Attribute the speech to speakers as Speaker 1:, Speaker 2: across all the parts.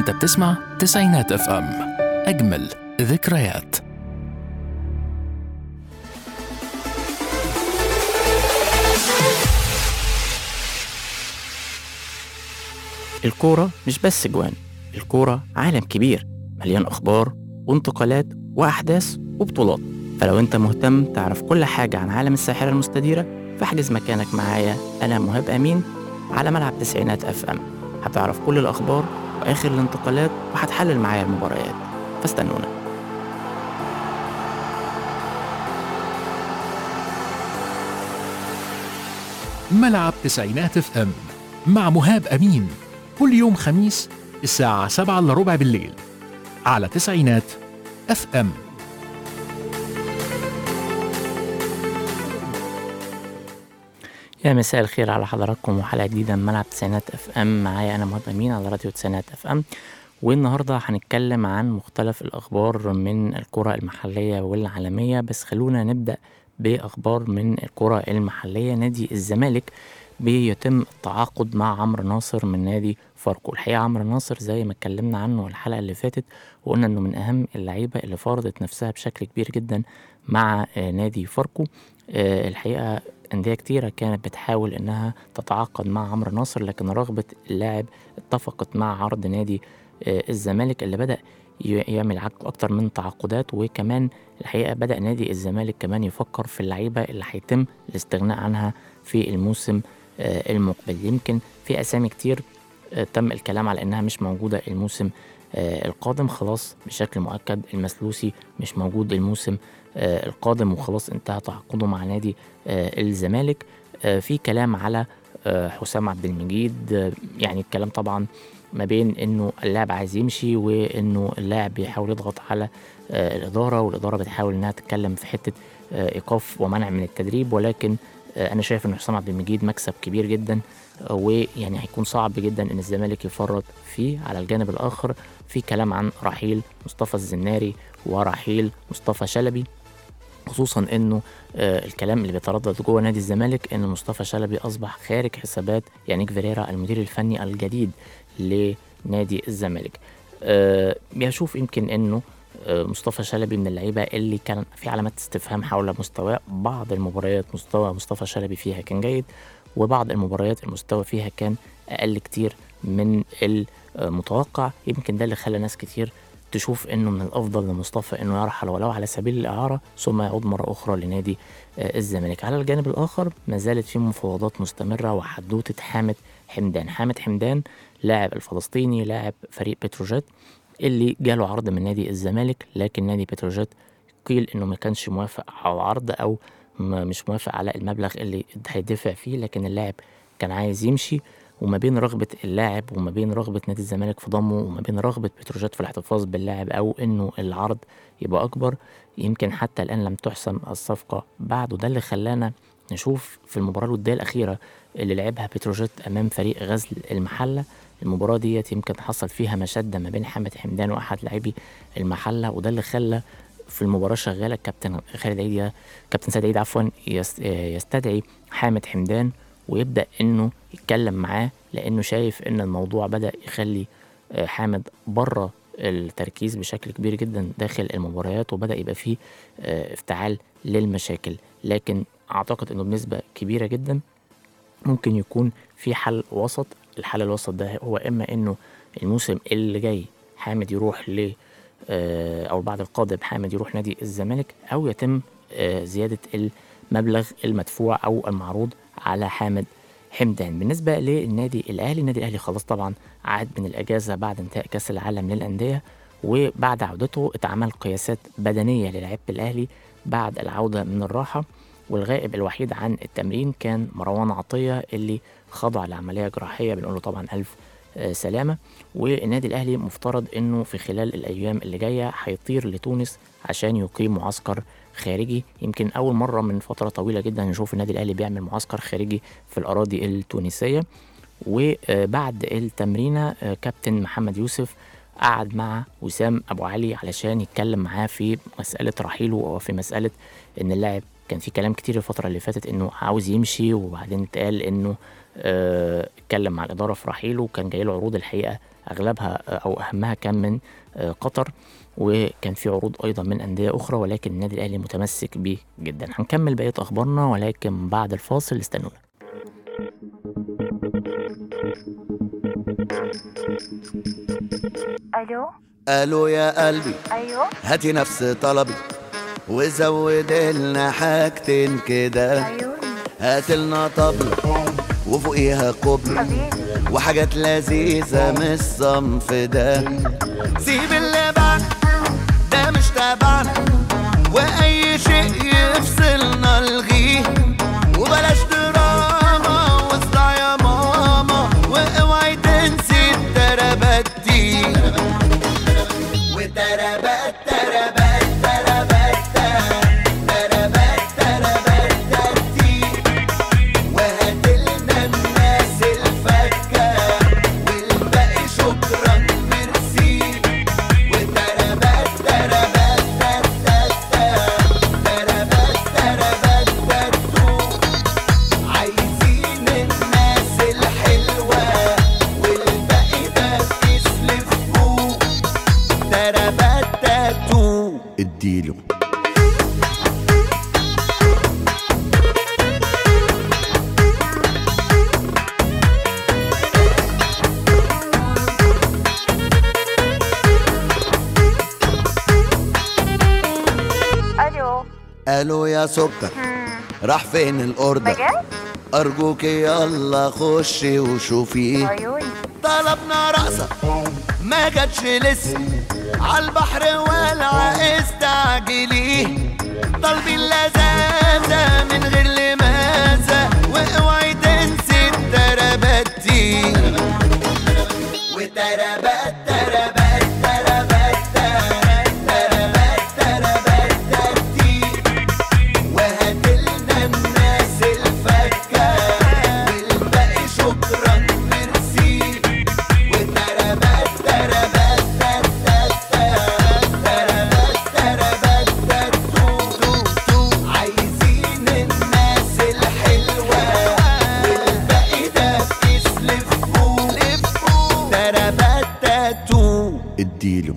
Speaker 1: انت بتسمع تسعينات اف ام اجمل ذكريات
Speaker 2: الكورة مش بس جوان الكورة عالم كبير مليان أخبار وانتقالات وأحداث وبطولات فلو أنت مهتم تعرف كل حاجة عن عالم الساحرة المستديرة فاحجز مكانك معايا أنا مهاب أمين على ملعب تسعينات أف أم هتعرف كل الأخبار وآخر الانتقالات وهتحلل معايا المباريات فاستنونا
Speaker 1: ملعب تسعينات اف ام مع مهاب امين كل يوم خميس الساعة 7 الا ربع بالليل على تسعينات اف ام
Speaker 2: يا مساء الخير على حضراتكم وحلقة جديدة من ملعب تسعينات اف ام معايا أنا مهاب أمين على راديو تسعينات اف ام والنهاردة هنتكلم عن مختلف الأخبار من الكرة المحلية والعالمية بس خلونا نبدأ بأخبار من الكرة المحلية نادي الزمالك بيتم التعاقد مع عمرو ناصر من نادي فاركو الحقيقة عمرو ناصر زي ما اتكلمنا عنه الحلقة اللي فاتت وقلنا انه من اهم اللعيبة اللي فرضت نفسها بشكل كبير جدا مع آه، نادي فاركو آه، الحقيقة أندية كتيرة كانت بتحاول إنها تتعاقد مع عمرو ناصر لكن رغبة اللاعب اتفقت مع عرض نادي آه، الزمالك اللي بدأ ي- يعمل عقد أكتر من تعاقدات وكمان الحقيقة بدأ نادي الزمالك كمان يفكر في اللعيبة اللي هيتم الاستغناء عنها في الموسم آه، المقبل يمكن في أسامي كتير آه، تم الكلام على إنها مش موجودة الموسم آه، القادم خلاص بشكل مؤكد المسلوسي مش موجود الموسم آه، القادم وخلاص انتهى تعاقده مع نادي آه، الزمالك آه، في كلام على آه، حسام عبد المجيد آه، يعني الكلام طبعا ما بين انه اللاعب عايز يمشي وانه اللاعب بيحاول يضغط على آه، الاداره والاداره بتحاول انها تتكلم في حته آه، ايقاف ومنع من التدريب ولكن آه، انا شايف ان حسام عبد المجيد مكسب كبير جدا آه، ويعني هيكون صعب جدا ان الزمالك يفرط فيه على الجانب الاخر في كلام عن رحيل مصطفى الزناري ورحيل مصطفى شلبي خصوصا انه آه الكلام اللي بيتردد جوه نادي الزمالك ان مصطفى شلبي اصبح خارج حسابات يانيك فيريرا المدير الفني الجديد لنادي الزمالك آه بيشوف يمكن انه آه مصطفى شلبي من اللعيبه اللي كان في علامات استفهام حول مستواه بعض المباريات مستوى مصطفى شلبي فيها كان جيد وبعض المباريات المستوى فيها كان اقل كتير من المتوقع يمكن ده اللي خلى ناس كتير تشوف انه من الافضل لمصطفى انه يرحل ولو على سبيل الاعاره ثم يعود مره اخرى لنادي آه، الزمالك على الجانب الاخر ما زالت في مفاوضات مستمره وحدوته حامد حمدان حامد حمدان لاعب الفلسطيني لاعب فريق بتروجيت اللي جاله عرض من نادي الزمالك لكن نادي بتروجيت قيل انه ما كانش موافق على العرض او ما مش موافق على المبلغ اللي هيدفع فيه لكن اللاعب كان عايز يمشي وما بين رغبة اللاعب وما بين رغبة نادي الزمالك في ضمه وما بين رغبة بتروجيت في الاحتفاظ باللاعب أو إنه العرض يبقى أكبر يمكن حتى الآن لم تحسم الصفقة بعد وده اللي خلانا نشوف في المباراة الودية الأخيرة اللي لعبها بتروجيت أمام فريق غزل المحلة المباراة ديت يمكن حصل فيها مشادة ما بين حامد حمدان وأحد لاعبي المحلة وده اللي خلى في المباراة شغالة كابتن خالد عيد كابتن سيد عيد عفوا يس- يستدعي حامد حمدان ويبدأ إنه يتكلم معاه لأنه شايف إن الموضوع بدأ يخلي آه، حامد بره التركيز بشكل كبير جدا داخل المباريات وبدأ يبقى فيه آه، افتعال للمشاكل لكن أعتقد إنه بنسبة كبيرة جدا ممكن يكون في حل وسط الحل الوسط ده هو إما إنه الموسم اللي جاي حامد يروح ل آه، أو بعد القادم حامد يروح نادي الزمالك أو يتم آه، زيادة المبلغ المدفوع أو المعروض على حامد حمدان بالنسبة للنادي الأهلي النادي الأهلي خلاص طبعا عاد من الأجازة بعد انتهاء كأس العالم للأندية وبعد عودته اتعمل قياسات بدنية للاعيبة الأهلي بعد العودة من الراحة والغائب الوحيد عن التمرين كان مروان عطية اللي خضع لعملية جراحية بنقول له طبعا ألف آه، سلامة والنادي الأهلي مفترض إنه في خلال الأيام اللي جاية هيطير لتونس عشان يقيم معسكر خارجي يمكن أول مرة من فترة طويلة جدا نشوف النادي الأهلي بيعمل معسكر خارجي في الأراضي التونسية وبعد التمرينة آه، كابتن محمد يوسف قعد مع وسام أبو علي علشان يتكلم معاه في مسألة رحيله وفي مسألة إن اللاعب كان في كلام كتير الفترة اللي فاتت إنه عاوز يمشي وبعدين اتقال إنه آه، اتكلم مع الإدارة في رحيله وكان جاي له عروض الحقيقة أغلبها آه، أو أهمها كان من آه، قطر وكان في عروض أيضا من أندية أخرى ولكن النادي الأهلي متمسك بيه جدا هنكمل بقية أخبارنا ولكن بعد الفاصل استنونا
Speaker 3: الو
Speaker 4: قالوا يا قلبي
Speaker 3: ايوه
Speaker 4: هاتي نفس طلبي وزود لنا حاجتين كده
Speaker 3: عيوني
Speaker 4: هات لنا طبلة وفوقيها قبل
Speaker 3: حبيبي
Speaker 4: وحاجات لذيذة من الصنف ده سيب اللي بعد ده مش تبعنا واي شيء يفصلنا الغيه وبلاش دراما واصدع يا ماما واوعي تنسي التربات دي وتربات تربات تربات تربات تربات دي وهاتلنا الناس الفكة والباقي شكرا ميرسي وتربات تربات تربات تربات تربات تربات عايزين الناس الحلوة والباقي ده يسلفوه تربات تاتو اديله
Speaker 3: الو
Speaker 4: قالوا يا سكر راح فين الاوردر
Speaker 3: بجد
Speaker 4: ارجوك يلا خشي وشوفيه
Speaker 3: عيوني
Speaker 4: طلبنا رقصة ما جاتش لسه عالبحر والع استعجليه طالبين لذاذة من غير لماذا واوعي تنسي التربات دي وتربات تربات تربات تربات تربات دي وهاتلنا الناس الفكة والباقي شكرا ميرسي وتربات تربات تربات تربات تربات تو عايزين الناس الحلوة والباقي ده يسلفوه تربات تاتو اديله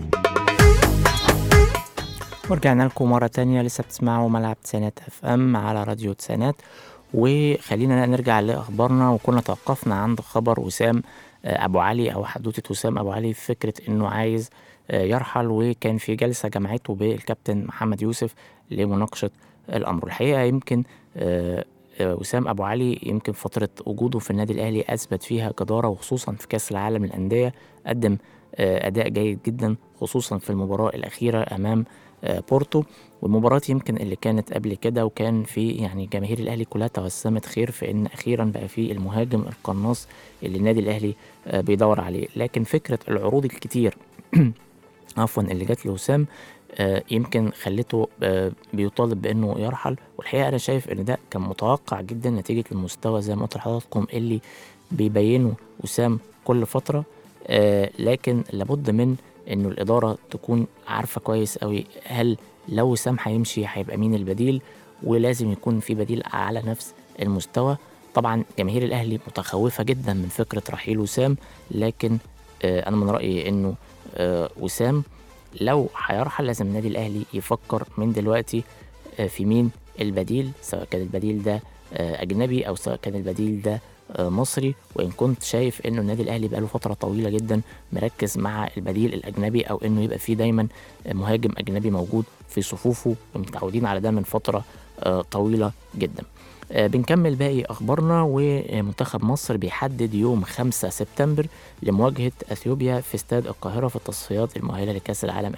Speaker 2: ورجعنا لكم مرة تانية لسه بتسمعوا ملعب تسعينات اف ام على راديو تسعينات وخلينا نرجع لأخبارنا وكنا توقفنا عند خبر وسام آه، أبو علي أو حدوتة وسام أبو علي في فكرة إنه عايز آه، يرحل وكان في جلسة جمعته بالكابتن محمد يوسف لمناقشة الأمر الحقيقة يمكن آه، آه، وسام أبو علي يمكن فترة وجوده في النادي الأهلي أثبت فيها جدارة وخصوصا في كأس العالم للأندية قدم آه، أداء جيد جدا خصوصا في المباراة الأخيرة أمام آه، بورتو والمباراة يمكن اللي كانت قبل كده وكان في يعني جماهير الأهلي كلها توسمت خير في إن أخيرا بقى في المهاجم القناص اللي النادي الأهلي آه، بيدور عليه لكن فكرة العروض الكتير عفوا اللي جات لوسام آه، يمكن خلته آه، بيطالب بانه يرحل والحقيقه انا شايف ان ده كان متوقع جدا نتيجه المستوى زي ما قلت لحضراتكم اللي بيبينه وسام كل فتره آه، لكن لابد من انه الاداره تكون عارفه كويس قوي هل لو وسام هيمشي هيبقى مين البديل ولازم يكون في بديل على نفس المستوى طبعا جماهير الاهلي متخوفه جدا من فكره رحيل وسام لكن آه، انا من رايي انه آه، وسام لو هيرحل لازم النادي الاهلي يفكر من دلوقتي آه، في مين البديل سواء كان البديل ده آه، اجنبي او سواء كان البديل ده آه، مصري وان كنت شايف انه النادي الاهلي بقاله فتره طويله جدا مركز مع البديل الاجنبي او انه يبقى فيه دايما مهاجم اجنبي موجود في صفوفه ومتعودين على ده من فتره آه، طويله جدا آه، بنكمل باقي اخبارنا ومنتخب مصر بيحدد يوم 5 سبتمبر لمواجهه اثيوبيا في استاد القاهره في التصفيات المؤهله لكاس العالم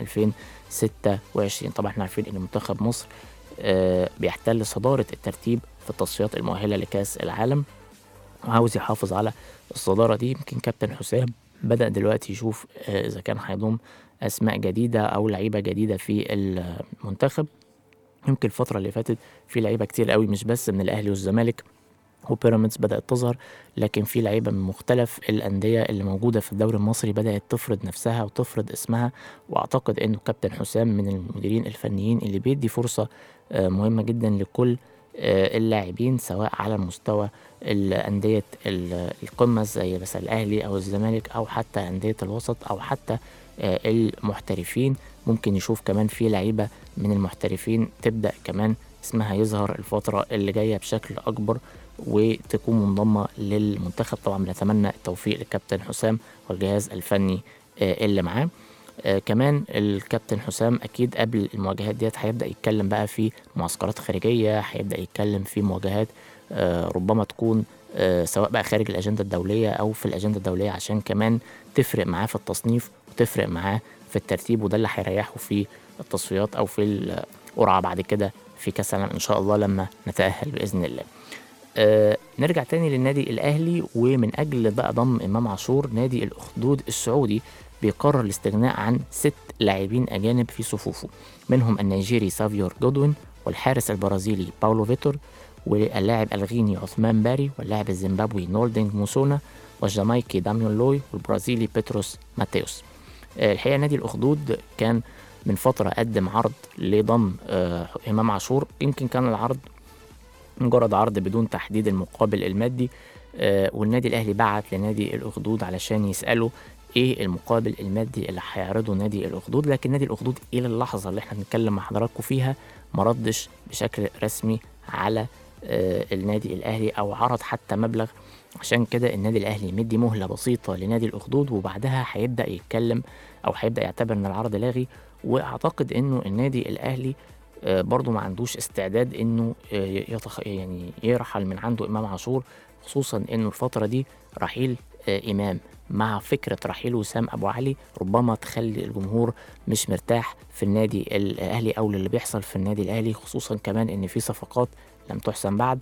Speaker 2: 2026 طبعا احنا عارفين ان منتخب مصر آه، بيحتل صداره الترتيب في التصفيات المؤهله لكاس العالم وعاوز يحافظ على الصداره دي يمكن كابتن حسام بدا دلوقتي يشوف آه، اذا كان هيضم اسماء جديده او لعيبه جديده في المنتخب يمكن الفتره اللي فاتت في لعيبه كتير قوي مش بس من الاهلي والزمالك وبيراميدز بدأت تظهر لكن في لعيبة من مختلف الأندية اللي موجودة في الدوري المصري بدأت تفرض نفسها وتفرض اسمها وأعتقد إنه كابتن حسام من المديرين الفنيين اللي بيدي فرصة آه، مهمة جدا لكل آه، اللاعبين سواء على مستوى الأندية ال- القمة زي مثلا الأهلي أو الزمالك أو حتى أندية الوسط أو حتى آه، المحترفين ممكن يشوف كمان في لعيبة من المحترفين تبدأ كمان اسمها يظهر الفترة اللي جاية بشكل أكبر وتكون منضمة للمنتخب طبعا بنتمنى التوفيق للكابتن حسام والجهاز الفني آه، اللي معاه آه كمان الكابتن حسام اكيد قبل المواجهات ديت هيبدا يتكلم بقى في معسكرات خارجيه هيبدا يتكلم في مواجهات آه ربما تكون آه سواء بقى خارج الاجنده الدوليه او في الاجنده الدوليه عشان كمان تفرق معاه في التصنيف وتفرق معاه في الترتيب وده اللي هيريحه في التصفيات او في القرعه بعد كده في كاس العالم ان شاء الله لما نتاهل باذن الله آه نرجع تاني للنادي الاهلي ومن اجل بقى ضم امام عاشور نادي الاخدود السعودي بيقرر الاستغناء عن ست لاعبين اجانب في صفوفه منهم النيجيري سافيور جودوين والحارس البرازيلي باولو فيتور واللاعب الغيني عثمان باري واللاعب الزيمبابوي نولدينج موسونا والجامايكي داميون لوي والبرازيلي بيتروس ماتيوس آه، الحقيقه نادي الاخدود كان من فتره قدم عرض لضم آه، امام عاشور يمكن كان العرض مجرد عرض بدون تحديد المقابل المادي آه، والنادي الاهلي بعت لنادي الاخدود علشان يساله ايه المقابل المادي اللي هيعرضه نادي الاخدود لكن نادي الاخدود الى اللحظه اللي احنا بنتكلم مع حضراتكم فيها ما ردش بشكل رسمي على آه، النادي الاهلي او عرض حتى مبلغ عشان كده النادي الاهلي مدي مهله بسيطه لنادي الاخدود وبعدها هيبدا يتكلم او هيبدا يعتبر ان العرض لاغي واعتقد انه النادي الاهلي آه، برضو ما عندوش استعداد انه آه، يتخ... يعني يرحل من عنده امام عاشور خصوصا انه الفتره دي رحيل آه، امام مع فكره رحيل وسام ابو علي ربما تخلي الجمهور مش مرتاح في النادي الاهلي او اللي بيحصل في النادي الاهلي خصوصا كمان ان في صفقات لم تحسن بعد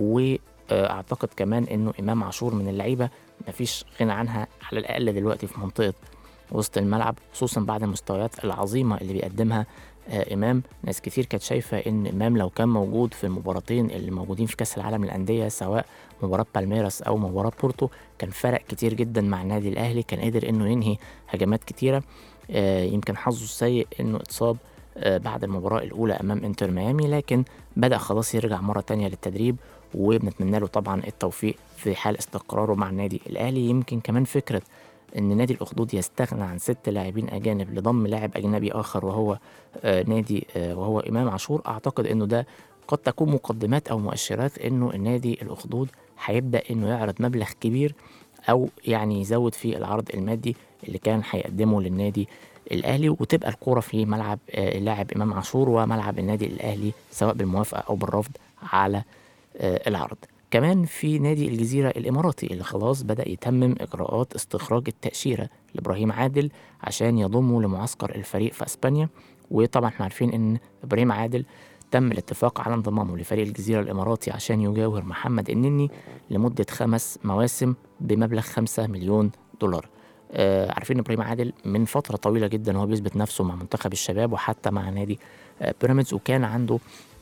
Speaker 2: واعتقد كمان انه امام عاشور من اللعيبه مفيش غنى عنها على الاقل دلوقتي في منطقه وسط الملعب خصوصا بعد المستويات العظيمه اللي بيقدمها آه، امام ناس كتير كانت شايفه ان امام لو كان موجود في المباراتين اللي موجودين في كاس العالم للانديه سواء مباراه بالميراس او مباراه بورتو كان فرق كتير جدا مع النادي الاهلي كان قدر انه ينهي هجمات كتيره آه، يمكن حظه السيء انه اتصاب آه، بعد المباراه الاولى امام انتر ميامي لكن بدا خلاص يرجع مره تانية للتدريب وبنتمنى له طبعا التوفيق في حال استقراره مع النادي الاهلي يمكن كمان فكره ان نادي الاخدود يستغنى عن ست لاعبين اجانب لضم لاعب اجنبي اخر وهو آه، نادي آه، وهو امام عاشور اعتقد انه ده قد تكون مقدمات او مؤشرات انه النادي الاخدود هيبدا انه يعرض مبلغ كبير او يعني يزود في العرض المادي اللي كان هيقدمه للنادي الاهلي وتبقى الكوره في ملعب آه، اللاعب امام عاشور وملعب النادي الاهلي سواء بالموافقه او بالرفض على آه، العرض كمان في نادي الجزيرة الإماراتي اللي خلاص بدأ يتمم إجراءات استخراج التأشيرة لإبراهيم عادل عشان يضمه لمعسكر الفريق في أسبانيا وطبعا احنا عارفين إن إبراهيم عادل تم الاتفاق على انضمامه لفريق الجزيرة الإماراتي عشان يجاور محمد النني لمدة خمس مواسم بمبلغ خمسة مليون دولار آه عارفين إبراهيم عادل من فترة طويلة جدا هو بيثبت نفسه مع منتخب الشباب وحتى مع نادي آه بيراميدز وكان عنده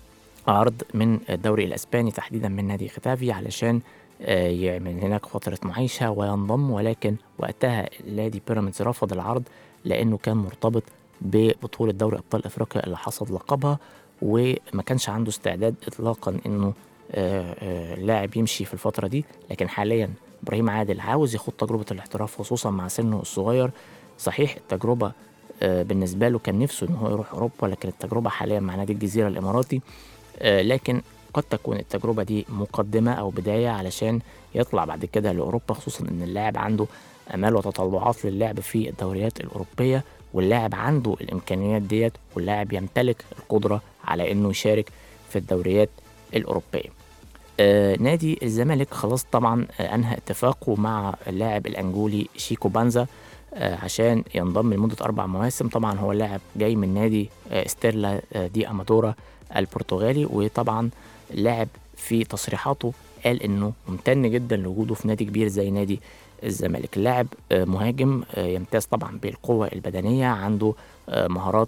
Speaker 2: عرض من الدوري الاسباني تحديدا من نادي ختافي علشان آه، يعمل هناك فترة معيشة وينضم ولكن وقتها نادي بيراميدز رفض العرض لأنه كان مرتبط ببطولة دوري أبطال أفريقيا اللي حصد لقبها وما كانش عنده استعداد إطلاقا إنه آه، آه، اللاعب يمشي في الفترة دي لكن حاليا إبراهيم عادل عاوز يخوض تجربة الاحتراف خصوصا مع سنه الصغير صحيح التجربة آه، بالنسبة له كان نفسه إن هو يروح أوروبا لكن التجربة حاليا مع نادي الجزيرة الإماراتي آه، لكن قد تكون التجربة دي مقدمة أو بداية علشان يطلع بعد كده لأوروبا خصوصا إن اللاعب عنده آمال وتطلعات للعب في الدوريات الأوروبية واللاعب عنده الإمكانيات ديت واللاعب يمتلك القدرة على إنه يشارك في الدوريات الأوروبية. آه نادي الزمالك خلاص طبعا آه أنهى اتفاقه مع اللاعب الأنجولي شيكو بانزا آه عشان ينضم لمدة أربع مواسم طبعا هو لاعب جاي من نادي آه ستيرلا آه دي أمادورا البرتغالي وطبعا لاعب في تصريحاته قال انه ممتن جدا لوجوده في نادي كبير زي نادي الزمالك اللاعب آه، مهاجم آه، يمتاز طبعا بالقوة البدنية عنده آه، مهارات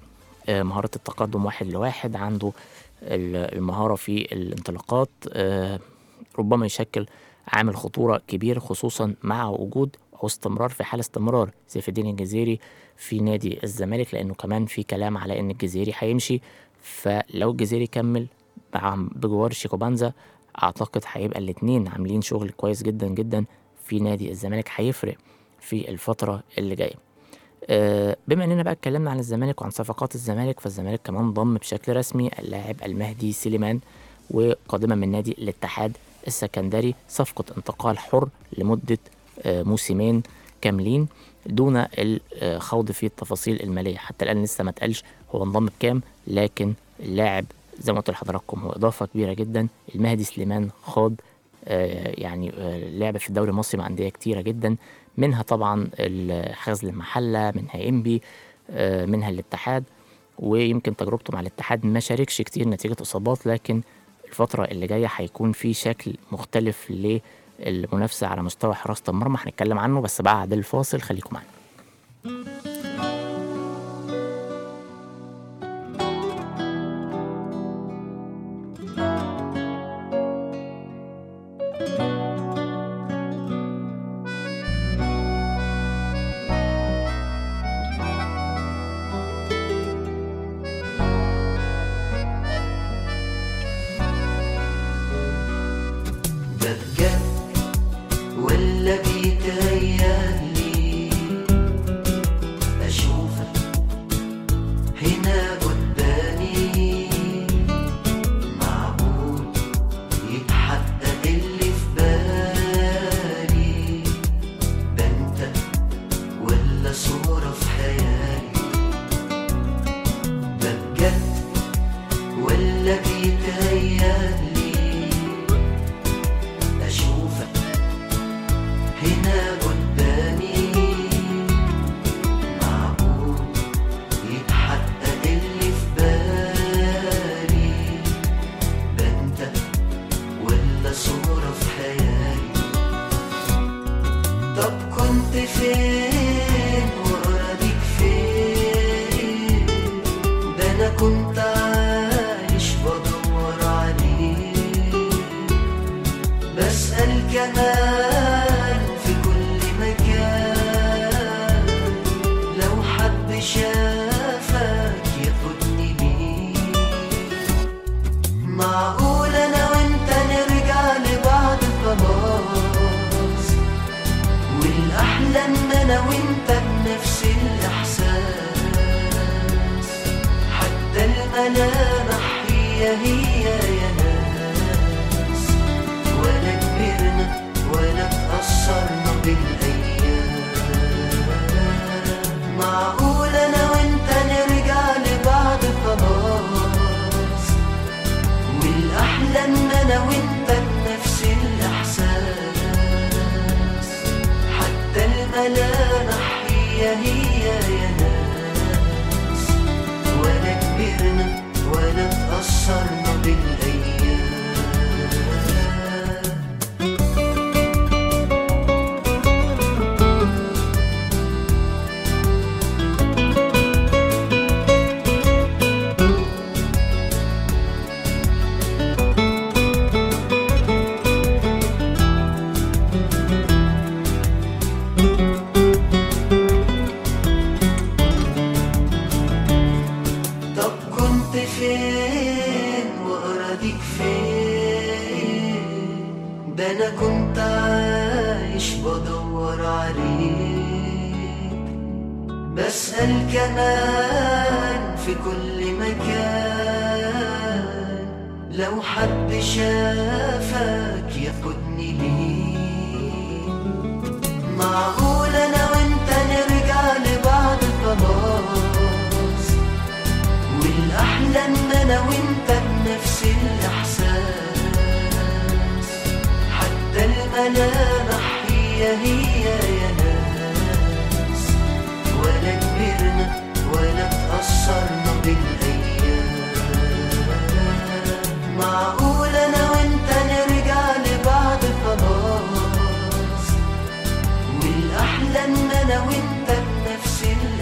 Speaker 2: ومهارة التقدم واحد لواحد عنده ال- المهارة في الانطلاقات آه، ربما يشكل عامل خطورة كبير خصوصا مع وجود أو استمرار في حال استمرار سيف الدين الجزيري في نادي الزمالك لأنه كمان في كلام على إن الجزيري هيمشي فلو الجزيري كمل مع بجوار شيكوبانزا أعتقد هيبقى الاتنين عاملين شغل كويس جدا جدا في نادي الزمالك هيفرق في الفترة اللي جاية آه، بما اننا بقى اتكلمنا عن الزمالك وعن صفقات الزمالك فالزمالك كمان ضم بشكل رسمي اللاعب المهدي سليمان وقادما من نادي الاتحاد السكندري صفقة انتقال حر لمدة آه، موسمين كاملين دون الخوض في التفاصيل المالية حتى الآن لسه ما اتقالش هو انضم بكام لكن اللاعب زي ما قلت لحضراتكم هو إضافة كبيرة جدا المهدي سليمان خاض آه، يعني آه، لعب في الدوري المصري مع أندية كتيرة جدا منها طبعا غزل المحلة منها إنبي آه، منها الاتحاد ويمكن تجربته مع الاتحاد ما شاركش كتير نتيجة إصابات لكن الفترة اللي جاية هيكون في شكل مختلف للمنافسة على مستوى حراسة المرمى هنتكلم عنه بس بعد الفاصل خليكم معانا
Speaker 3: ده بجد ولا بيتهيألي أشوفك هنا قدامي معقول يتحقق اللي في بالي ده انت ولا صورة في خيالي ده بجد ولا بيتهيألي أشوفك هنا قدامي معقول يتحقق اللي في بالي ده انت ولا صورة في خيالي طب كنت فين وأراضيك فين ده أنا كنت عايش بدور عليك بسأل كمان في كل مكان لو حد شافك ياخدني ليه معقول انا وانت نرجع لبعض خلاص والاحلى ان انا وانت بنفس الاحساس حتى الملامح هي هي يا ناس ولا كبرنا ولا تأثرنا بالأيام معقول أنا وأنت نرجع لبعض خلاص والأحلى إن أنا وأنت بنفس الإحساس حتى الملامح هي هي يا ناس ولا كبرنا ولا تأثرنا بالأيام طب كنت فين وأراضيك فين ده أنا كنت عايش بدور عليك بسأل كمان في كل مكان لو حد شافك ياخدني ليه معقول أنا وأنت نرجع لبعض خلاص والأحلى إن أنا وأنت بنفس الإحساس حتى الملامح هي هي يا ناس ولا كبرنا ولا تأثرنا بالأيام معقول أنا وأنت نرجع لبعض خلاص والأحلى إن أنا وأنت بنفس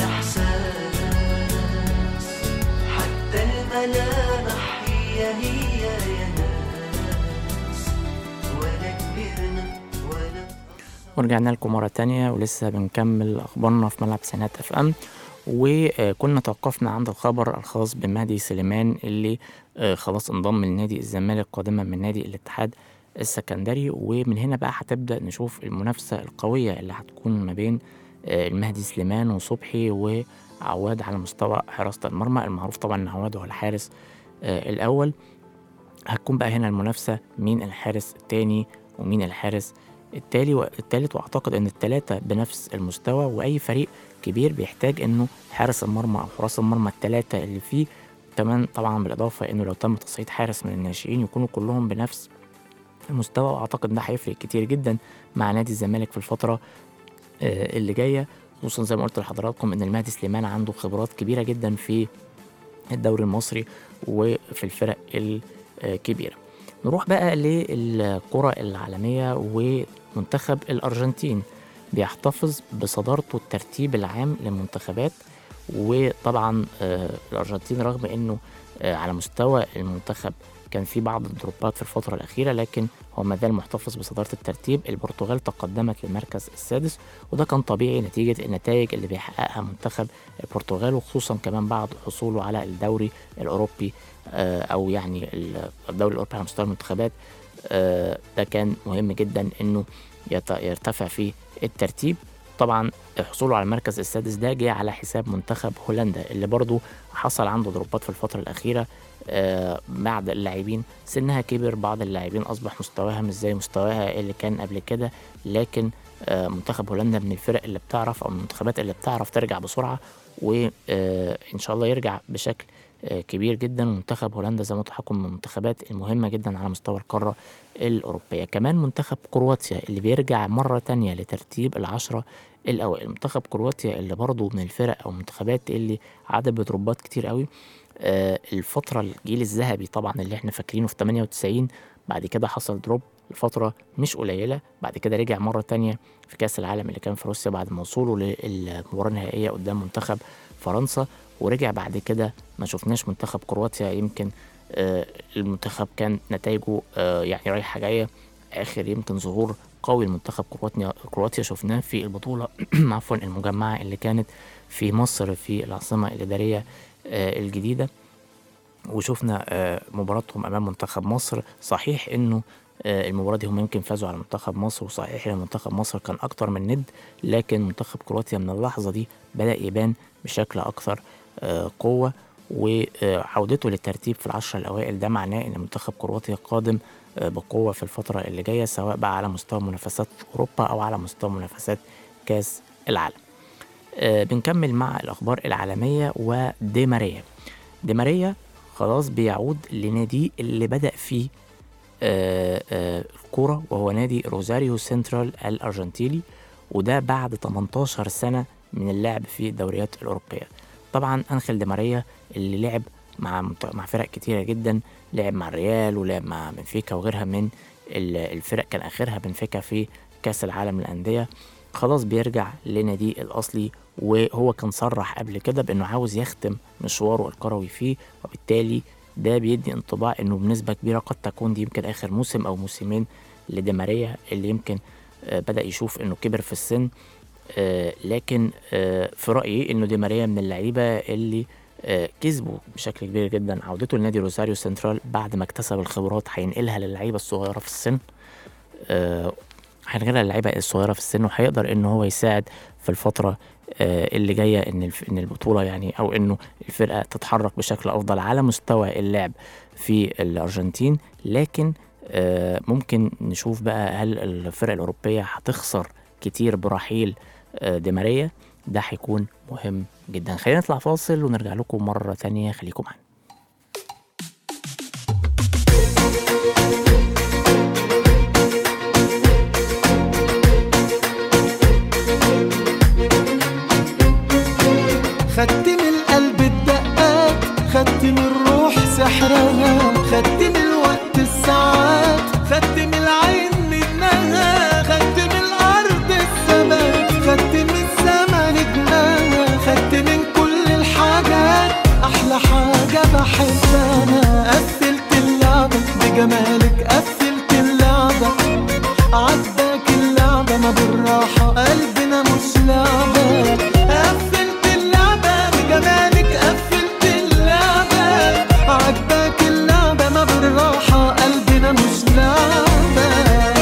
Speaker 3: الإحساس حتى الملامح هي هي يا ناس
Speaker 2: ورجعنا لكم مرة تانية ولسه بنكمل أخبارنا في ملعب سينات اف ام وكنا توقفنا عند الخبر الخاص بمهدي سليمان اللي آه، خلاص انضم لنادي الزمالك قادما من نادي الاتحاد السكندري ومن هنا بقى هتبدأ نشوف المنافسة القوية اللي هتكون ما بين آه، المهدي سليمان وصبحي وعواد على مستوى حراسة المرمى المعروف طبعا ان عواد هو الحارس آه، الأول هتكون بقى هنا المنافسة مين الحارس التاني ومين الحارس التالي والتالت واعتقد ان التلاتة بنفس المستوى واي فريق كبير بيحتاج انه حارس المرمى او حراس المرمى التلاتة اللي فيه كمان طبعا بالاضافة انه لو تم تصعيد حارس من الناشئين يكونوا كلهم بنفس المستوى واعتقد ده هيفرق كتير جدا مع نادي الزمالك في الفترة آه، اللي جاية خصوصا زي ما قلت لحضراتكم ان المهدي سليمان عنده خبرات كبيرة جدا في الدوري المصري وفي الفرق الكبيرة نروح بقى للكرة العالمية ومنتخب الأرجنتين بيحتفظ بصدارته الترتيب العام للمنتخبات وطبعا آه، الأرجنتين رغم أنه آه، على مستوى المنتخب كان في بعض الدروبات في الفترة الأخيرة لكن هو ما زال محتفظ بصدارة الترتيب البرتغال تقدمت للمركز السادس وده كان طبيعي نتيجة النتائج اللي بيحققها منتخب البرتغال وخصوصا كمان بعد حصوله على الدوري الأوروبي آه، أو يعني ال- الدوري الأوروبي على مستوى المنتخبات آه، ده كان مهم جدا إنه يت- يرتفع فيه الترتيب طبعا حصوله على المركز السادس ده جه على حساب منتخب هولندا اللي برضه حصل عنده ضربات في الفترة الأخيرة آه، بعض اللاعبين سنها كبر بعض اللاعبين أصبح مستواها مش زي مستواها اللي كان قبل كده لكن آه، منتخب هولندا من الفرق اللي بتعرف أو من المنتخبات اللي بتعرف ترجع بسرعة وإن شاء الله يرجع بشكل آه، كبير جدا منتخب هولندا زي ما قلت لحضراتكم من المنتخبات المهمة جدا على مستوى القارة الأوروبية كمان منتخب كرواتيا اللي بيرجع مرة تانية لترتيب العشرة الأوائل منتخب كرواتيا اللي برضه من الفرق أو المنتخبات اللي عدت بضربات كتير قوي آه، الفترة الجيل الذهبي طبعا اللي احنا فاكرينه في 98 بعد كده حصل دروب لفترة مش قليلة بعد كده رجع مرة تانية في كأس العالم اللي كان في روسيا بعد ما وصوله للمباراة النهائية قدام منتخب فرنسا ورجع بعد كده ما شفناش منتخب كرواتيا يمكن آه، المنتخب كان نتائجه آه، يعني رايحة جاية آخر يمكن ظهور قوي لمنتخب كرواتيا كرواتيا شفناه في البطولة عفوا المجمعة اللي كانت في مصر في العاصمة الإدارية آه، الجديدة وشفنا آه، مباراتهم امام منتخب مصر صحيح انه آه، المباراه دي هم يمكن فازوا على منتخب مصر وصحيح ان منتخب مصر كان اكتر من ند لكن منتخب كرواتيا من اللحظه دي بدا يبان بشكل اكثر آه، قوه وعودته للترتيب في العشرة الأوائل ده معناه إن منتخب كرواتيا قادم آه، بقوة في الفترة اللي جاية سواء بقى على مستوى منافسات أوروبا أو على مستوى منافسات كأس العالم آه، بنكمل مع الأخبار العالمية ودي ماريا دي ماريا خلاص بيعود لناديه اللي بدأ فيه آه، آه، الكورة وهو نادي روزاريو سنترال الأرجنتيني وده بعد 18 سنة من اللعب في الدوريات الأوروبية طبعا أنخيل دي ماريا اللي لعب مع منت- مع فرق كتيرة جدا لعب مع الريال ولعب مع بنفيكا وغيرها من ال- الفرق كان آخرها بنفيكا في كأس العالم للأندية خلاص بيرجع لناديه الأصلي وهو كان صرح قبل كده بأنه عاوز يختم مشواره الكروي فيه وبالتالي ده بيدي انطباع انه بنسبة كبيرة قد تكون دي يمكن اخر موسم او موسمين لدي ماريا اللي يمكن آه، بدأ يشوف انه كبر في السن آه، لكن آه، في رأيي انه دي ماريا من اللعيبة اللي آه، كسبوا بشكل كبير جدا عودته لنادي روزاريو سنترال بعد ما اكتسب الخبرات هينقلها للعيبة الصغيرة في السن آه، هينقلها للعيبة الصغيرة في السن وهيقدر ان هو يساعد في الفترة آه، اللي جايه ان الف- ان البطوله يعني او انه الفرقه تتحرك بشكل افضل على مستوى اللعب في الارجنتين لكن آه، ممكن نشوف بقى هل الفرق الاوروبيه هتخسر كتير برحيل آه، دي ماريا ده هيكون مهم جدا خلينا نطلع فاصل ونرجع لكم مره تانية خليكم معانا
Speaker 3: خدت من القلب الدقات خدت من الروح سحرها خدت من الوقت الساعات خدت من العين نجمها خدت من الارض الثبات خدت من السما نجمها خدت من كل الحاجات احلى حاجه ما بالراحة قلبنا مش لعبة قفلت اللعبة بجمالك قفلت اللعبة عجبك اللعبة ما بالراحة قلبنا مش لعبة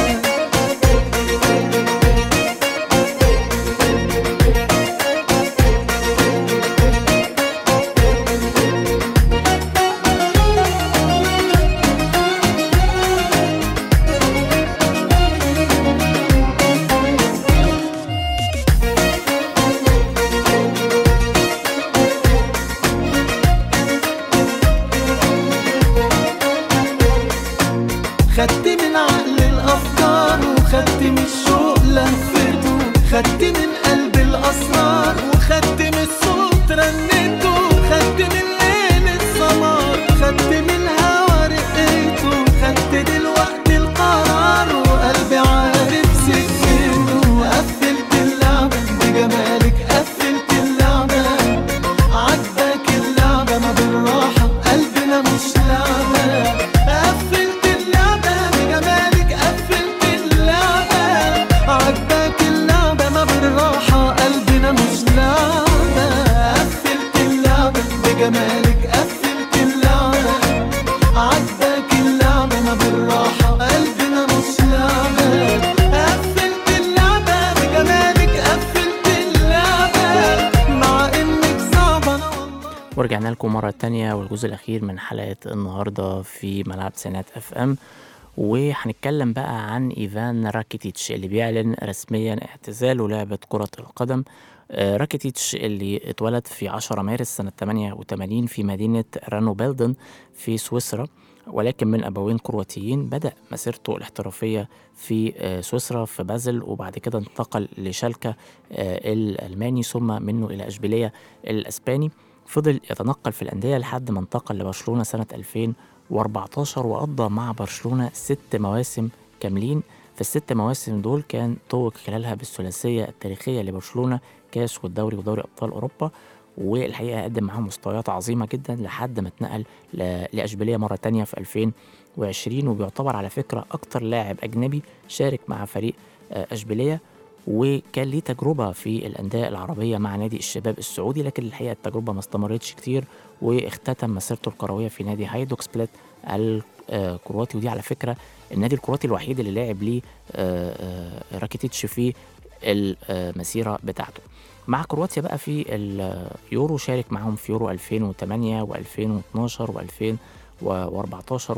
Speaker 3: خدت من عقل الافكار وخدت من الشوق لهفته خدت من قلب الاسرار وخدت من الصوت رنته خدت من ليل السمار خدت من الهوى رقيته خدت دلوقتي القرار وقلبي عارف سكته قفلت اللعبة بجمالك قفلت اللعبة عجبك اللعبة ما بالراحة قلبنا مش لعبة قفلت اللعبة بجمالك قفلت اللعبة عجبك اللعبة ما بالراحة قلبنا مش لعبة قفلت اللعبة بجمالك قفلت اللعبة عجبك اللعبة ما بالراحة قلبنا مش لعبة قفلت اللعبة بجمالك قفلت اللعبة مع انك صعبة انا والله
Speaker 2: ورجعنا لكم مرة تانية والجزء الأخير من حلقة النهاردة في ملعب سنات اف ام وهنتكلم بقى عن إيفان راكيتيتش اللي بيعلن رسميا اعتزاله لعبة كرة القدم آه، راكيتيتش اللي اتولد في 10 مارس سنة 88 في مدينة رانو بيلدن في سويسرا ولكن من أبوين كرواتيين بدأ مسيرته الاحترافية في آه، سويسرا في بازل وبعد كده انتقل لشالكة آه، الألماني ثم منه إلى أشبيلية الأسباني فضل يتنقل في الأندية لحد ما انتقل لبرشلونة سنة 2014 وقضى مع برشلونة ست مواسم كاملين في الست مواسم دول كان توج خلالها بالثلاثية التاريخية لبرشلونة كاس والدوري ودوري أبطال أوروبا والحقيقة قدم معاهم مستويات عظيمة جدا لحد ما اتنقل ل- لأشبيلية مرة تانية في 2020 وبيعتبر على فكرة أكتر لاعب أجنبي شارك مع فريق آه، أشبيلية وكان ليه تجربة في الأندية العربية مع نادي الشباب السعودي لكن الحقيقة التجربة ما استمرتش كتير واختتم مسيرته الكروية في نادي هايدوك سبليت الكرواتي ودي على فكرة النادي الكرواتي الوحيد اللي لعب ليه آه، آه، راكيتيتش في المسيرة بتاعته مع كرواتيا بقى في اليورو شارك معاهم في يورو 2008 و2012 و2014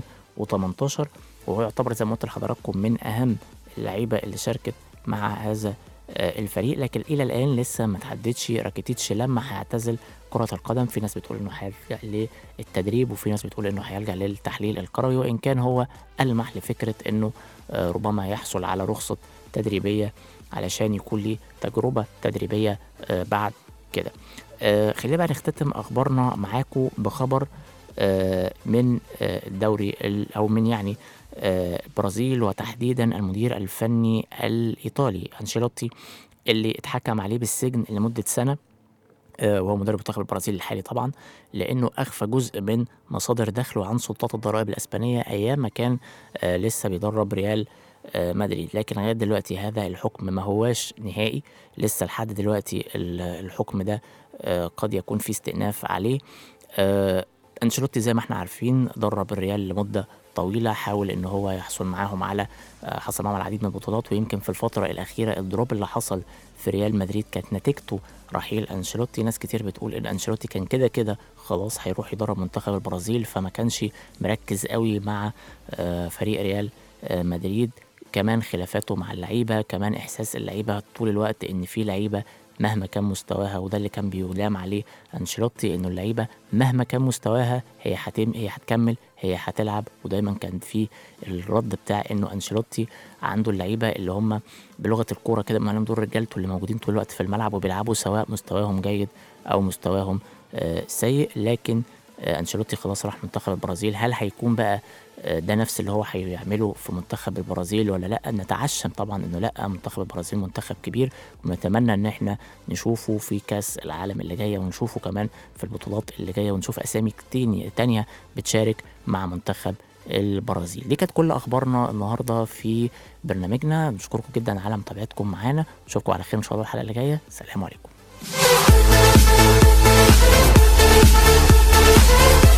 Speaker 2: و2018 وهو يعتبر زي ما قلت لحضراتكم من أهم اللعيبة اللي شاركت مع هذا آه، الفريق لكن إلى الآن لسه ما تحددش راكيتيتش لما هيعتزل كرة القدم في ناس بتقول إنه هيلجأ للتدريب وفي ناس بتقول إنه هيلجأ للتحليل الكروي وإن كان هو ألمح لفكرة إنه آه، ربما يحصل على رخصة تدريبية علشان يكون ليه تجربة تدريبية آه، بعد كده آه، خلينا بقى نختتم أخبارنا معاكم بخبر آه، من آه، الدوري ال- أو من يعني آه، البرازيل وتحديدا المدير الفني الإيطالي أنشيلوتي اللي اتحكم عليه بالسجن لمدة سنة آه، وهو مدرب منتخب البرازيل الحالي طبعا لانه اخفى جزء من مصادر دخله عن سلطات الضرائب الاسبانيه ايام ما كان آه، لسه بيدرب ريال آه، مدريد لكن لغايه دلوقتي هذا الحكم ما هواش نهائي لسه لحد دلوقتي ال- الحكم ده آه، قد يكون في استئناف عليه آه، انشيلوتي زي ما احنا عارفين درب الريال لمده طويله حاول ان هو يحصل معاهم على آه، حصل معاهم على العديد من البطولات ويمكن في الفتره الاخيره الدروب اللي حصل في ريال مدريد كانت نتيجته رحيل انشيلوتي ناس كتير بتقول ان انشيلوتي كان كده كده خلاص هيروح يدرب منتخب البرازيل فما كانش مركز قوي مع آه، فريق ريال آه، مدريد كمان خلافاته مع اللعيبه كمان احساس اللعيبه طول الوقت ان في لعيبه مهما كان مستواها وده اللي كان بيلام عليه انشيلوتي انه اللعيبه مهما كان مستواها هي هتم هي هتكمل هي هتلعب ودايما كان في الرد بتاع انه انشيلوتي عنده اللعيبه اللي هم بلغه الكوره كده ما لهم دول رجالته اللي موجودين طول الوقت في الملعب وبيلعبوا سواء مستواهم جيد او مستواهم آه، سيء لكن آه، انشيلوتي خلاص راح منتخب البرازيل هل هيكون بقى آه، ده نفس اللي هو هيعمله في منتخب البرازيل ولا لا نتعشم طبعا انه لا منتخب البرازيل منتخب كبير ونتمنى ان احنا نشوفه في كاس العالم اللي جايه ونشوفه كمان في البطولات اللي جايه ونشوف اسامي كتير تانية بتشارك مع منتخب البرازيل دي كانت كل اخبارنا النهارده في برنامجنا بنشكركم جدا على متابعتكم معانا نشوفكم على خير ان شاء الله الحلقه اللي جايه سلام عليكم